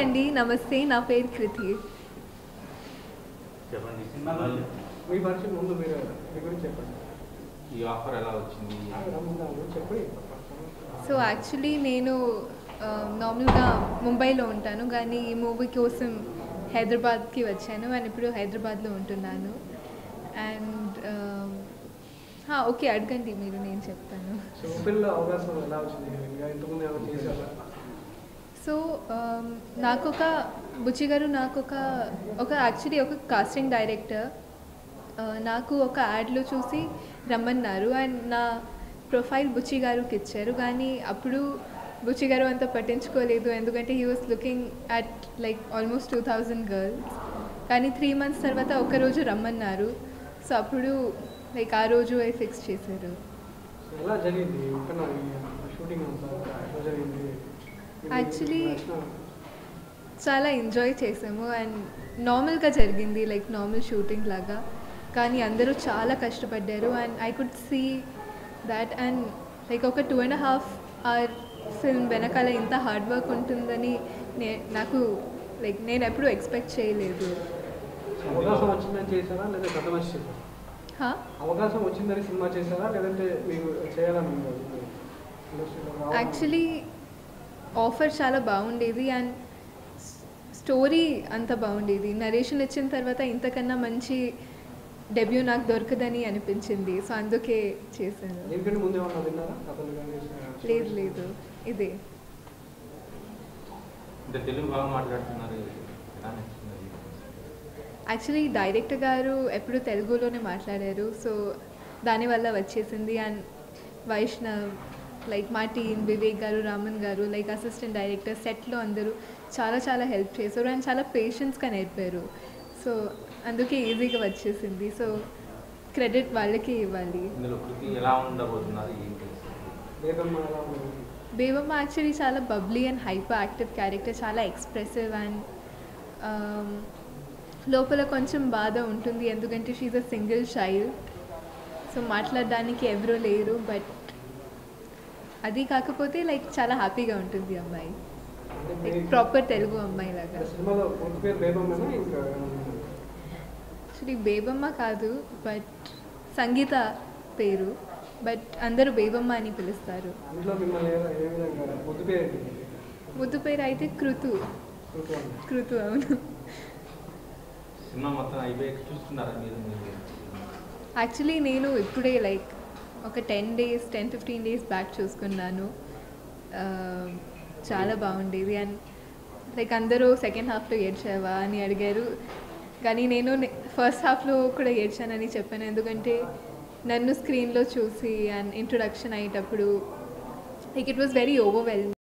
అండి నమస్తే నా పేరు కృతి చెప్పండి మీ పరిచయం ముందు మీరు మీ గురించి చెప్పండి ఈ ఆఫర్ ఎలా వచ్చింది చెప్పండి సో యాక్చువల్లీ నేను నార్మల్గా ముంబైలో ఉంటాను కానీ ఈ మూవీ కోసం హైదరాబాద్కి వచ్చాను అండ్ ఇప్పుడు హైదరాబాద్లో ఉంటున్నాను అండ్ ఓకే అడగండి మీరు నేను చెప్తాను సో ఓపెన్లో అవకాశం ఎలా వచ్చింది ఇంకా ఇంతకుముందు ఏమైనా చేశారా సో నాకు ఒక బుచ్చి గారు నాకు ఒక ఒక యాక్చువల్లీ ఒక కాస్టింగ్ డైరెక్టర్ నాకు ఒక యాడ్లో చూసి రమ్మన్నారు అండ్ నా ప్రొఫైల్ బుచ్చి గారికి ఇచ్చారు కానీ అప్పుడు బుచ్చి గారు అంత పట్టించుకోలేదు ఎందుకంటే he was looking at like almost two thousand girls కానీ త్రీ మంత్స్ తర్వాత ఒకరోజు రమ్మన్నారు సో అప్పుడు లైక్ ఆ రోజు ఫిక్స్ చేశారు సో ఎలా జరిగింది ఇక్కడ షూటింగ్ అంతా ఎలా జరిగింది Actually, చాలా ఎంజాయ్ చేసాము అండ్ నార్మల్గా జరిగింది లైక్ నార్మల్ షూటింగ్ లాగా కానీ అందరూ చాలా కష్టపడ్డారు and I could see that and like ఒక two and half hour film వెనకాల ఇంత హార్డ్ వర్క్ ఉంటుందని నే నాకు లైక్ నేను ఎప్పుడూ ఎక్స్పెక్ట్ చేయలేదు అవకాశం వచ్చిందని చేశారా లేదా కథ నచ్చి చేశారా హా? అవకాశం వచ్చిందని సినిమా చేశారా లేదంటే మీకు చేయాలని ఉందా ఇండస్ట్రీలో రావాలని? యాక్చువల్లీ ఆఫర్ చాలా బాగుండేది అండ్ స్టోరీ అంత బాగుండేది నరేషన్ ఇచ్చిన తర్వాత ఇంతకన్నా మంచి డెబ్యూ నాకు దొరకదని అనిపించింది సో అందుకే చేశాను దీనికంటే ముందు ఏమన్నా విన్నారా కథలు కానీ లేదు లేదు ఇదే అంటే తెలుగు బాగా మాట్లాడుతున్నారు ఎలా నచ్చింది యాక్చువల్లీ డైరెక్టర్ గారు ఎప్పుడు తెలుగులోనే మాట్లాడారు సో దానివల్ల వచ్చేసింది అండ్ వైష్ణవ్ లైక్ మా టీమ్ వివేక్ గారు రామన్ గారు లైక్ అసిస్టెంట్ డైరెక్టర్ సెట్లో అందరూ చాలా చాలా హెల్ప్ చేశారు అండ్ చాలా పేషెన్స్గా నేర్పారు సో అందుకే ఈజీగా వచ్చేసింది సో క్రెడిట్ వాళ్ళకి ఇవ్వాలి ఇందులో కృతి ఎలా ఉండబోతున్నారు ఏంటి లేదమ్మా ఎలా ఉంది బేబమ్మ యాక్చువల్లీ చాలా bubbly and hyperactive character చాలా ఎక్స్ప్రెసివ్ అండ్ లోపల కొంచెం బాధ ఉంటుంది ఎందుకంటే she's a single child so మాట్లాడడానికి ఎవరూ లేరు బట్ అది కాకపోతే లైక్ చాలా హ్యాపీగా ఉంటుంది అమ్మాయి అంటే లైక్ మీ- ప్రాపర్ తెలుగు అమ్మాయి లాగా సినిమాలో పూర్తి పేరు బేబమ్మేనా ఇంకా ఏమైనా ఉందా? యాక్చువల్లీ బేబమ్మ కాదు బట్ సంగీత పేరు బట్ అందరూ బేబమ్మ అని పిలుస్తారు ఇంట్లో మిమ్మల్ని ఏ- ఏ విధంగా ముద్దు పేరు ఏంటి ముద్దు పేరు అయితే కృతు కృతి అని. కృతు అవును సినిమా మొత్తం అయిపోయాక చూస్తున్నారా మీరు మీరు యాక్చువల్లీ నేను ఇప్పుడే లైక్ ఒక ten days ten fifteen days back చూసుకున్నాను ఆ, చాలా బాగుండేది అండ్ లైక్ అందరూ సెకండ్ హాఫ్లో ఏడ్చావా అని అడిగారు కానీ నేను ఫస్ట్ హాఫ్లో కూడా ఏడ్చానని చెప్పాను ఎందుకంటే నన్ను స్క్రీన్లో చూసి అండ్ ఇంట్రొడక్షన్ అయ్యేటప్పుడు like it was very overwhelm